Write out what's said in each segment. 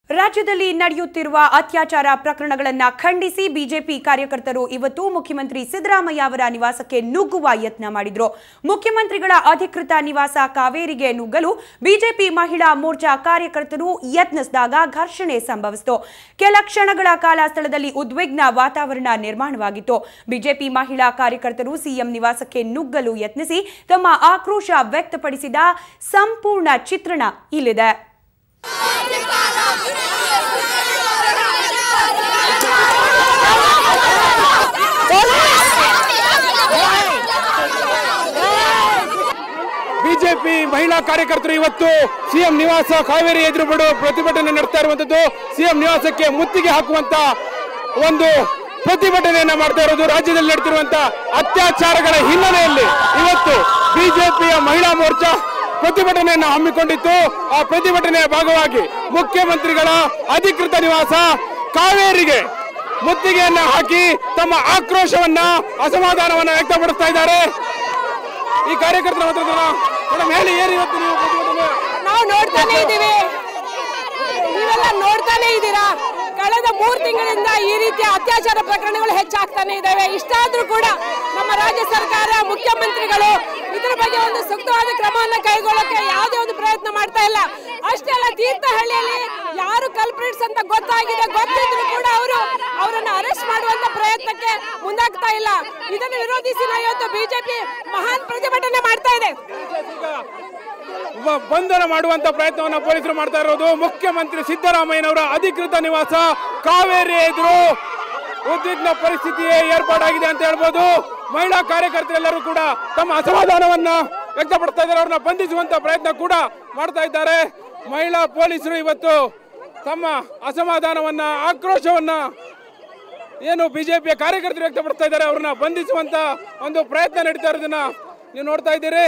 ರಾಜ್ಯದಲ್ಲಿ ನಡೆಯುತ್ತಿರುವ ಅತ್ಯಾಚಾರ ಪ್ರಕರಣಗಳನ್ನ ಖಂಡಿಸಿ ಬಿಜೆಪಿ ಕಾರ್ಯಕರ್ತರು ಇವತ್ತು ಮುಖ್ಯಮಂತ್ರಿ ಸಿದ್ದರಾಮಯ್ಯ ಅವರ ನಿವಾಸಕ್ಕೆ ನುಗ್ಗುವ ಯತ್ನ ಮಾಡಿದ್ರು ಮುಖ್ಯಮಂತ್ರಿಗಳ ಅಧಿಕೃತ ನಿವಾಸ ಕಾವೇರಿಗೆ ನುಗ್ಗಲು ಬಿಜೆಪಿ ಮಹಿಳಾ ಮೋರ್ಚಾ ಕಾರ್ಯಕರ್ತರು ಯತ್ನಿಸಿದಾಗ ಘರ್ಷಣೆ ಸಂಭವಿಸಿತು ಕೆಲ ಕ್ಷಣಗಳ ಕಾಲ ಸ್ಥಳದಲ್ಲಿ ಉದ್ವಿಗ್ನ ವಾತಾವರಣ ನಿರ್ಮಾಣವಾಗಿತ್ತು ಬಿಜೆಪಿ ಮಹಿಳಾ ಕಾರ್ಯಕರ್ತರು ಸಿಎಂ ನಿವಾಸಕ್ಕೆ ನುಗ್ಗಲು ಯತ್ನಿಸಿ ತಮ್ಮ ಆಕ್ರೋಶ ವ್ಯಕ್ತಪಡಿಸಿದ ಸಂಪೂರ್ಣ ಚಿತ್ರಣ ಇಲ್ಲಿದೆ ಬಿಜೆಪಿ ಮಹಿಳಾ ಕಾರ್ಯಕರ್ತರು ಇವತ್ತು ಸಿಎಂ ನಿವಾಸ ಕಾವೇರಿ ಎದುರು ಬಿಡು ಪ್ರತಿಭಟನೆ ನಡೆಸ್ತಾ ಇರುವಂತದ್ದು ಸಿಎಂ ನಿವಾಸಕ್ಕೆ ಮುತ್ತಿಗೆ ಹಾಕುವಂತ ಒಂದು ಪ್ರತಿಭಟನೆಯನ್ನ ಮಾಡ್ತಾ ಇರೋದು ರಾಜ್ಯದಲ್ಲಿ ನಡೆತಿರುವಂತ ಅತ್ಯಾಚಾರಗಳ ಹಿನ್ನೆಲೆಯಲ್ಲಿ ಇವತ್ತು ಬಿಜೆಪಿಯ ಮಹಿಳಾ ಮೋರ್ಚಾ ಪ್ರತಿಭಟನೆಯನ್ನ ಹಮ್ಮಿಕೊಂಡಿತ್ತು ಆ ಪ್ರತಿಭಟನೆಯ ಭಾಗವಾಗಿ ಮುಖ್ಯಮಂತ್ರಿಗಳ ಅಧಿಕೃತ ನಿವಾಸ ಕಾವೇರಿಗೆ ಮುತ್ತಿಗೆಯನ್ನ ಹಾಕಿ ತಮ್ಮ ಆಕ್ರೋಶವನ್ನ ಅಸಮಾಧಾನವನ್ನ ವ್ಯಕ್ತಪಡಿಸ್ತಾ ಇದ್ದಾರೆ ಈ ಕಾರ್ಯಕರ್ತರ ಮಾತಾಡ್ತಾರ ಮೇಡಮ್ ಹೇಳಿ ಏನು ಇವತ್ತು ನೀವು ಪ್ರತಿಭಟನೆ ನಾವು ನೋಡ್ತಾನೆ ಇದ್ದೀವಿ ನೀವೆಲ್ಲ ನೋಡ್ತಾನೆ ಇದ್ದೀರಾ ಕಳೆದ ಮೂರು ತಿಂಗಳಿಂದ ಈ ರೀತಿಯ ಅತ್ಯಾಚಾರ ಪ್ರಕರಣಗಳು ಹೆಚ್ಚಾಗ್ತಾನೆ ಇದ್ದಾವೆ ಇಷ್ಟಾದ್ರೂ ಕೂಡ ನಮ್ಮ ರಾಜ್ಯ ಸರ್ಕಾರ ಮುಖ್ಯಮಂತ್ರಿಗಳು ಇದರ ಬಗ್ಗೆ ಒಂದು ಸೂಕ್ತವಾದ ಕ್ರಮವನ್ನು ಕೈಗೊಳ್ಳಕ್ಕೆ ಯಾವುದೇ ಒಂದು ಪ್ರಯತ್ನ ಮಾಡ್ತಾ ಇಲ್ಲ ಅಷ್ಟೇ ಅಲ್ಲ ತೀರ್ಥಹಳ್ಳಿಯಲ್ಲಿ ಯಾರು ಕಲ್ಪ್ರಿಟ್ಸ್ ಅಂತ ಗೊತ್ತಾಗಿದೆ ಗೊತ್ತಿದ್ರು ಕೂಡ ಅವರು ಅವರನ್ನು ಅರೆಸ್ಟ್ ಮಾಡುವಂತ ಪ್ರಯತ್ನಕ್ಕೆ ಮುಂದಾಗ್ತಾ ಇಲ್ಲ ಇದನ್ನು ವಿರೋಧಿಸಿ ನಾವು ಇವತ್ತು ಬಿಜೆಪಿ ಮಹಾನ್ ಪ್ರತಿಭಟನೆ ಮಾಡ್ತಾ ಇದೆ ಬ- ಬಂಧನ ಮಾಡುವಂತ ಪ್ರಯತ್ನವನ್ನ ಪೊಲೀಸರು ಮಾಡ್ತಾ ಇರೋದು ಮುಖ್ಯಮಂತ್ರಿ ಸಿದ್ದರಾಮಯ್ಯನವರ ಅಧಿಕೃತ ನಿವಾಸ ಕಾವೇರಿ ಎದುರು ಉದ್ವಿಗ್ನ ಪರಿಸ್ಥಿತಿ ಏರ್ಪಾಡಾಗಿದೆ ಅಂತ ಹೇಳ್ಬೋದು ಮಹಿಳಾ ಕಾರ್ಯಕರ್ತರೆಲ್ಲರೂ ಕೂಡ ತಮ್ಮ ಅಸಮಾಧಾನವನ್ನ ವ್ಯಕ್ತಪಡಿಸ್ತಾ ಇದ್ದಾರೆ ಅವ್ರನ್ನ ಬಂಧಿಸುವಂತ ಪ್ರಯತ್ನ ಕೂಡ ಮಾಡ್ತಾ ಇದ್ದಾರೆ ಮಹಿಳಾ ಪೊಲೀಸರು ಇವತ್ತು ತಮ್ಮ ಅಸಮಾಧಾನವನ್ನ ಆಕ್ರೋಶವನ್ನ ಏನು ಬಿಜೆಪಿಯ ಕಾರ್ಯಕರ್ತರು ವ್ಯಕ್ತಪಡಿಸ್ತಾ ಇದ್ದಾರೆ ಅವ್ರನ್ನ ಬಂಧಿಸುವಂತ ಒಂದು ಪ್ರಯತ್ನ ನಡೀತಾ ಇರೋದನ್ನ ನೀವು ನೋಡ್ತಾ ಇದ್ದೀರಿ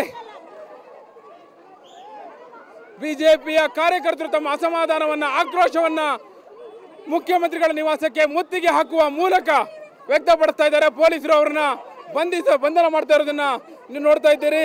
ಬಿಜೆಪಿಯ ಕಾರ್ಯಕರ್ತರು ತಮ್ಮ ಅಸಮಾಧಾನವನ್ನ ಆಕ್ರೋಶವನ್ನ ಮುಖ್ಯಮಂತ್ರಿಗಳ ನಿವಾಸಕ್ಕೆ ಮುತ್ತಿಗೆ ಹಾಕುವ ಮೂಲಕ ವ್ಯಕ್ತಪಡಿಸ್ತಾ ಇದ್ದಾರೆ ಪೊಲೀಸರು ಅವ್ರನ್ನ ಬಂಧಿಸ ಬಂಧನ ಮಾಡ್ತಾ ಇರೋದನ್ನ ನೀವು ನೋಡ್ತಾ ಇದ್ದೀರಿ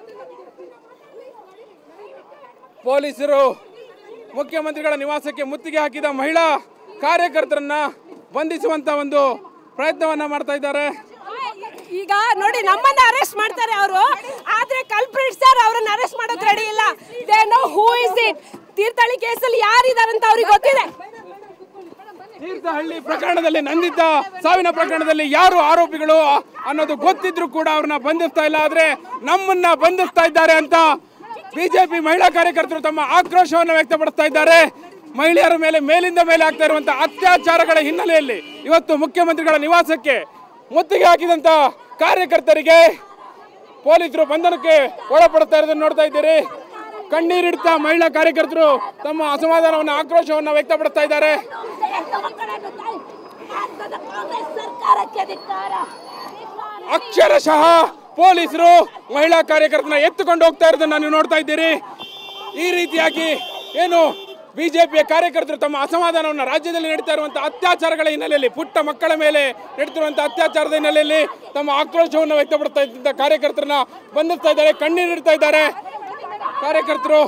ಪೊಲೀಸರು ಮುಖ್ಯಮಂತ್ರಿಗಳ ನಿವಾಸಕ್ಕೆ ಮುತ್ತಿಗೆ ಹಾಕಿದ ಮಹಿಳಾ ಕಾರ್ಯಕರ್ತರನ್ನ ಬಂಧಿಸುವಂತ ಒಂದು ಪ್ರಯತ್ನವನ್ನ ಮಾಡ್ತಾ ಇದ್ದಾರೆ ಈಗ ನೋಡಿ ನಮ್ಮನ್ನ ಅರೆಸ್ಟ್ ಮಾಡ್ತಾರೆ ಅವರು ಆದ್ರೆ ಕಲ್ಪ್ರಿಟ್ ಸರ್ ಅವರನ್ನ ಅರೆಸ್ಟ್ ಮಾಡೋಕ್ ರೆಡಿ ಇಲ್ಲ they know who is it Thirthahalli ಕೇಸಲ್ಲಿ ಯಾರಿದ್ದಾರೆ ಅಂತ ಅವ್ರಿಗೆ ಗೊತ್ತಿದೆ ತೀರ್ಥಹಳ್ಳಿ ಪ್ರಕರಣದಲ್ಲಿ ನಂದಿದ್ದ ಸಾವಿನ ಪ್ರಕರಣದಲ್ಲಿ ಯಾರು ಆರೋಪಿಗಳು ಅನ್ನೋದು ಗೊತ್ತಿದ್ರು ಕೂಡ ಅವ್ರನ್ನ ಬಂಧಿಸ್ತಾ ಇಲ್ಲ ಆದ್ರೆ ನಮ್ಮನ್ನ ಬಂಧಿಸ್ತಾ ಇದ್ದಾರೆ ಅಂತ ಬಿಜೆಪಿ ಮಹಿಳಾ ಕಾರ್ಯಕರ್ತರು ತಮ್ಮ ಆಕ್ರೋಶವನ್ನು ವ್ಯಕ್ತಪಡಿಸ್ತಾ ಇದ್ದಾರೆ ಮಹಿಳೆಯರ ಮೇಲೆ ಮೇಲಿಂದ ಮೇಲೆ ಆಗ್ತಾ ಇರುವಂತಹ ಅತ್ಯಾಚಾರಗಳ ಹಿನ್ನೆಲೆಯಲ್ಲಿ ಇವತ್ತು ಮುಖ್ಯಮಂತ್ರಿಗಳ ನಿವಾಸಕ್ಕೆ ಮುತ್ತಿಗೆ ಹಾಕಿದಂತ ಕಾರ್ಯಕರ್ತರಿಗೆ ಪೊಲೀಸರು ಬಂಧನಕ್ಕೆ ಒಳಪಡ್ತಾ ಇರೋದನ್ನ ನೋಡ್ತಾ ಇದ್ದೀರಿ ಕಣ್ಣೀರಿಡ್ತಾ ಮಹಿಳಾ ಕಾರ್ಯಕರ್ತರು ತಮ್ಮ ಅಸಮಾಧಾನವನ್ನು ಆಕ್ರೋಶವನ್ನು ವ್ಯಕ್ತಪಡಿಸ್ತಾ ಇದ್ದಾರೆ ಅಕ್ಷರಶಃ ಪೊಲೀಸರು ಮಹಿಳಾ ಕಾರ್ಯಕರ್ತನ ಎತ್ತುಕೊಂಡು ಹೋಗ್ತಾ ಇರೋದನ್ನ ನೀವು ನೋಡ್ತಾ ಇದ್ದೀರಿ ಈ ರೀತಿಯಾಗಿ ಏನು ಬಿಜೆಪಿಯ ಕಾರ್ಯಕರ್ತರು ತಮ್ಮ ಅಸಮಾಧಾನವನ್ನು ರಾಜ್ಯದಲ್ಲಿ ನಡೀತಾ ಇರುವಂತಹ ಅತ್ಯಾಚಾರಗಳ ಹಿನ್ನೆಲೆಯಲ್ಲಿ ಪುಟ್ಟ ಮಕ್ಕಳ ಮೇಲೆ ನಡೀತಿರುವಂತಹ ಅತ್ಯಾಚಾರದ ಹಿನ್ನೆಲೆಯಲ್ಲಿ ತಮ್ಮ ಆಕ್ರೋಶವನ್ನು ವ್ಯಕ್ತಪಡಿಸ್ತಾ ಇದ್ದ ಕಾರ್ಯಕರ್ತರನ್ನ ಬಂಧಿಸ್ತಾ ಇದ್ದಾರೆ ಕಣ್ಣೀರಿಡ್ತಾ ಇದ್ದಾರೆ ಕಾರ್ಯಕರ್ತರು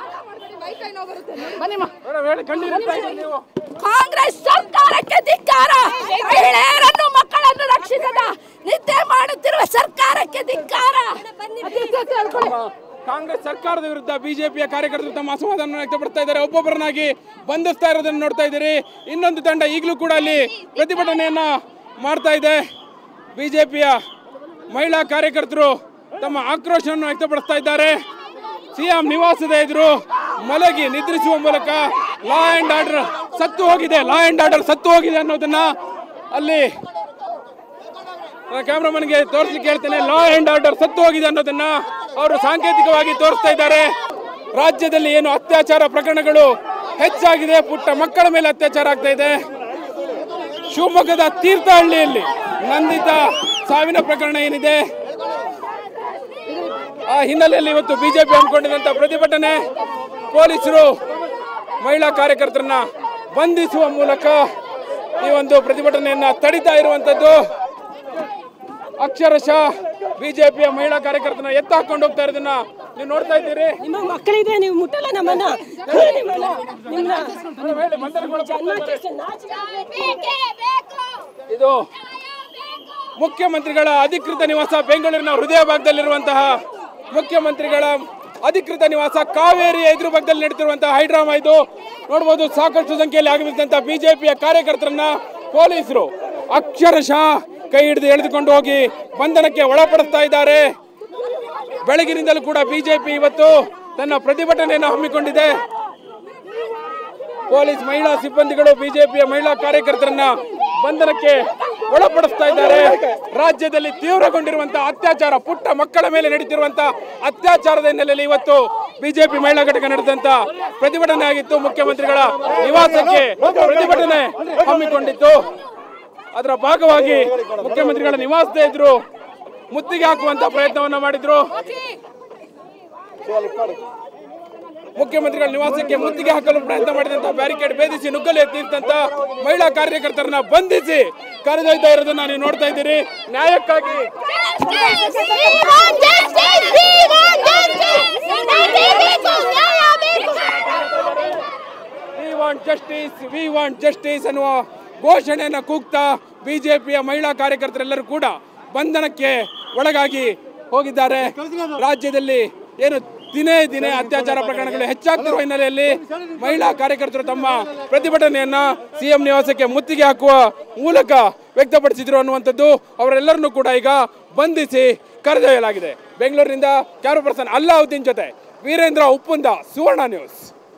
ಮೇಡಮ್ ಹೇಳಿ ಕಣ್ಣೀರಿಡ್ತಾ ಇದ್ದೀರಿ ನೀವು ಕಾಂಗ್ರೆಸ್ ಸರ್ಕಾರಕ್ಕೆ ಧಿಕ್ಕಾರ ಮಹಿಳೆಯರನ್ನು ಮಕ್ಕಳನ್ನು ರಕ್ಷಿಸದ ನಿದ್ದೆ ಮಾಡುತ್ತಿರುವ ಸರ್ಕಾರಕ್ಕೆ ಧಿಕ್ಕಾರ ಕಾಂಗ್ರೆಸ್ ಸರ್ಕಾರದ ವಿರುದ್ಧ ಬಿಜೆಪಿಯ ಕಾರ್ಯಕರ್ತರು ತಮ್ಮ ಅಸಮಾಧಾನ ವ್ಯಕ್ತಪಡ್ತಾ ಇದ್ದಾರೆ ಒಬ್ಬೊಬ್ಬರನ್ನಾಗಿ ಬಂಧಿಸ್ತಾ ಇರೋದನ್ನು ನೋಡ್ತಾ ಇದ್ದೀರಿ ಇನ್ನೊಂದು ತಂಡ ಈಗಲೂ ಕೂಡ ಅಲ್ಲಿ ಪ್ರತಿಭಟನೆಯನ್ನ ಮಾಡ್ತಾ ಇದೆ ಬಿಜೆಪಿಯ ಮಹಿಳಾ ಕಾರ್ಯಕರ್ತರು ತಮ್ಮ ಆಕ್ರೋಶವನ್ನು ವ್ಯಕ್ತಪಡಿಸ್ತಾ ಇದ್ದಾರೆ ಸಿಎಂ ನಿವಾಸದ ಎದುರು ಮಲಗಿ ನಿದ್ರಿಸುವ ಮೂಲಕ ಲಾ ಅಂಡ್ ಆರ್ಡರ್ ಸತ್ತು ಹೋಗಿದೆ ಲಾ ಅಂಡ್ ಆರ್ಡರ್ ಸತ್ತು ಹೋಗಿದೆ ಅನ್ನೋದನ್ನ ಅಲ್ಲಿ ಕ್ಯಾಮ್ರಾಮನ್ಗೆ ತೋರಿಸ್ಲಿಕ್ಕೆ ಹೇಳ್ತೇನೆ ಲಾ ಅಂಡ್ ಆರ್ಡರ್ ಸತ್ತು ಹೋಗಿದೆ ಅನ್ನೋದನ್ನ ಅವರು ಸಾಂಕೇತಿಕವಾಗಿ ತೋರಿಸ್ತಾ ಇದ್ದಾರೆ ರಾಜ್ಯದಲ್ಲಿ ಏನು ಅತ್ಯಾಚಾರ ಪ್ರಕರಣಗಳು ಹೆಚ್ಚಾಗಿದೆ ಪುಟ್ಟ ಮಕ್ಕಳ ಮೇಲೆ ಅತ್ಯಾಚಾರ ಆಗ್ತಾ ಇದೆ ಶಿವಮೊಗ್ಗದ ತೀರ್ಥಹಳ್ಳಿಯಲ್ಲಿ ನಂದಿತ ಸಾವಿನ ಪ್ರಕರಣ ಏನಿದೆ ಆ ಹಿನ್ನೆಲೆಯಲ್ಲಿ ಇವತ್ತು ಬಿಜೆಪಿ ಹಮ್ಮಿಕೊಂಡಿರುವಂತಹ ಪ್ರತಿಭಟನೆ ಪೊಲೀಸರು ಮಹಿಳಾ ಕಾರ್ಯಕರ್ತರನ್ನ ಬಂಧಿಸುವ ಮೂಲಕ ಈ ಒಂದು ಪ್ರತಿಭಟನೆಯನ್ನ ತಡಿತಾ ಇರುವಂತದ್ದು ಅಕ್ಷರಶಃ ಬಿಜೆಪಿಯ ಮಹಿಳಾ ಕಾರ್ಯಕರ್ತನ ಎತ್ತಾಕೊಂಡು ಹೋಗ್ತಾ ಇರೋದನ್ನ ನೀವು ನೋಡ್ತಾ ಇದ್ದೀರಿ ನಿಮ್ಮ ಮಕ್ಕಳಿದೆ ನೀವು ಮುಟ್ಟಲ್ಲ ನಮ್ಮನ್ನ ನಿಮ್ಮನ್ನ ನಿಮ್ಮನ್ನ ಜನ್ಮಕ್ಕೆ ನಾಚಿಕೆ ಆಗ್ಬೇಕು. ಇದು ಮುಖ್ಯಮಂತ್ರಿಗಳ ಅಧಿಕೃತ ನಿವಾಸ ಬೆಂಗಳೂರಿನ ಹೃದಯ ಭಾಗದಲ್ಲಿರುವಂತಹ ಮುಖ್ಯಮಂತ್ರಿಗಳ ಅಧಿಕೃತ ನಿವಾಸ ಕಾವೇರಿ ಎದುರು ಭಾಗದಲ್ಲಿ ನಡೀತಿರುವಂತಹ ಹೈಡ್ರಾಮಾ ಇದು ನೋಡ್ಬೋದು ಸಾಕಷ್ಟು ಸಂಖ್ಯೆಯಲ್ಲಿ ಆಗಮಿಸಿದಂತಹ ಬಿಜೆಪಿಯ ಕಾರ್ಯಕರ್ತರನ್ನ ಪೊಲೀಸರು ಅಕ್ಷರಶಃ ಕೈ ಹಿಡಿದು ಎಳೆದುಕೊಂಡು ಹೋಗಿ ಬಂಧನಕ್ಕೆ ಒಳಪಡಿಸ್ತಾ ಇದ್ದಾರೆ ಬೆಳಗಿನಿಂದಲೂ ಕೂಡ ಬಿಜೆಪಿ ಇವತ್ತು ತನ್ನ ಪ್ರತಿಭಟನೆಯನ್ನು ಹಮ್ಮಿಕೊಂಡಿದೆ ಪೊಲೀಸ್ ಮಹಿಳಾ ಸಿಬ್ಬಂದಿಗಳು ಬಿಜೆಪಿಯ ಮಹಿಳಾ ಕಾರ್ಯಕರ್ತರನ್ನ ಬಂಧನಕ್ಕೆ ಒಳಪಡಿಸ್ತಾ ಇದ್ದಾರೆ ರಾಜ್ಯದಲ್ಲಿ ತೀವ್ರಗೊಂಡಿರುವಂತಹ ಅತ್ಯಾಚಾರ ಪುಟ್ಟ ಮಕ್ಕಳ ಮೇಲೆ ನಡೀತಿರುವಂತಹ ಅತ್ಯಾಚಾರದ ಹಿನ್ನೆಲೆಯಲ್ಲಿ ಇವತ್ತು ಬಿಜೆಪಿ ಮಹಿಳಾ ಘಟಕ ನಡೆದಂತ ಪ್ರತಿಭಟನೆ ಆಗಿತ್ತು ಮುಖ್ಯಮಂತ್ರಿಗಳ ನಿವಾಸಕ್ಕೆ ಪ್ರತಿಭಟನೆ ಹಮ್ಮಿಕೊಂಡಿತ್ತು ಅದರ ಭಾಗವಾಗಿ ಮುಖ್ಯಮಂತ್ರಿಗಳ ನಿವಾಸದ ಎದುರು ಮುತ್ತಿಗೆ ಹಾಕುವಂತ ಪ್ರಯತ್ನವನ್ನ ಮಾಡಿದ್ರು ಮುಖ್ಯಮಂತ್ರಿಗಳ ನಿವಾಸಕ್ಕೆ ಮುತ್ತಿಗೆ ಹಾಕಲು ಪ್ರಯತ್ನ ಮಾಡಿದಂತ ಬ್ಯಾರಿಕೇಡ್ ಭೇದಿಸಿ ನುಗ್ಗಲು ಯತ್ನಿಸಿದಂತ ಮಹಿಳಾ ಕಾರ್ಯಕರ್ತರನ್ನ ಬಂಧಿಸಿ ಕರೆದೊಯ್ತಾ ಇರೋದನ್ನ ನೀವು ನೋಡ್ತಾ ಇದ್ದೀರಿ ನ್ಯಾಯಕ್ಕಾಗಿ we want justice we want justice ಅನ್ನುವ ಘೋಷಣೆಯನ್ನ ಕೂಗ್ತಾ ಬಿಜೆಪಿಯ ಮಹಿಳಾ ಕಾರ್ಯಕರ್ತರೆಲ್ಲರೂ ಕೂಡ ಬಂಧನಕ್ಕೆ ಒಳಗಾಗಿ ಹೋಗಿದ್ದಾರೆ ರಾಜ್ಯದಲ್ಲಿ ಏನು ದಿನೇ ದಿನೇ ಅತ್ಯಾಚಾರ ಪ್ರಕರಣಗಳು ಹೆಚ್ಚಾಗ್ತಿರುವ ಹಿನ್ನೆಲೆಯಲ್ಲಿ ಮಹಿಳಾ ಕಾರ್ಯಕರ್ತರು ತಮ್ಮ ಪ್ರತಿಭಟನೆಯನ್ನ ಸಿಎಂ ನಿವಾಸಕ್ಕೆ ಮುತ್ತಿಗೆ ಹಾಕುವ ಮೂಲಕ ವ್ಯಕ್ತಪಡಿಸಿದ್ರು ಅನ್ನುವಂಥದ್ದು ಅವರೆಲ್ಲರನ್ನೂ ಕೂಡ ಈಗ ಬಂಧಿಸಿ ಕರೆದೊಯ್ಯಲಾಗಿದೆ ಬೆಂಗಳೂರಿನಿಂದ ಕ್ಯಾಮರಾ ಪರ್ಸನ್ ಅಲ್ಲಾವುದ್ದೀನ್ ಜೊತೆ ವೀರೇಂದ್ರ ಉಪ್ಪುಂದ ಸುವರ್ಣ ನ್ಯೂಸ್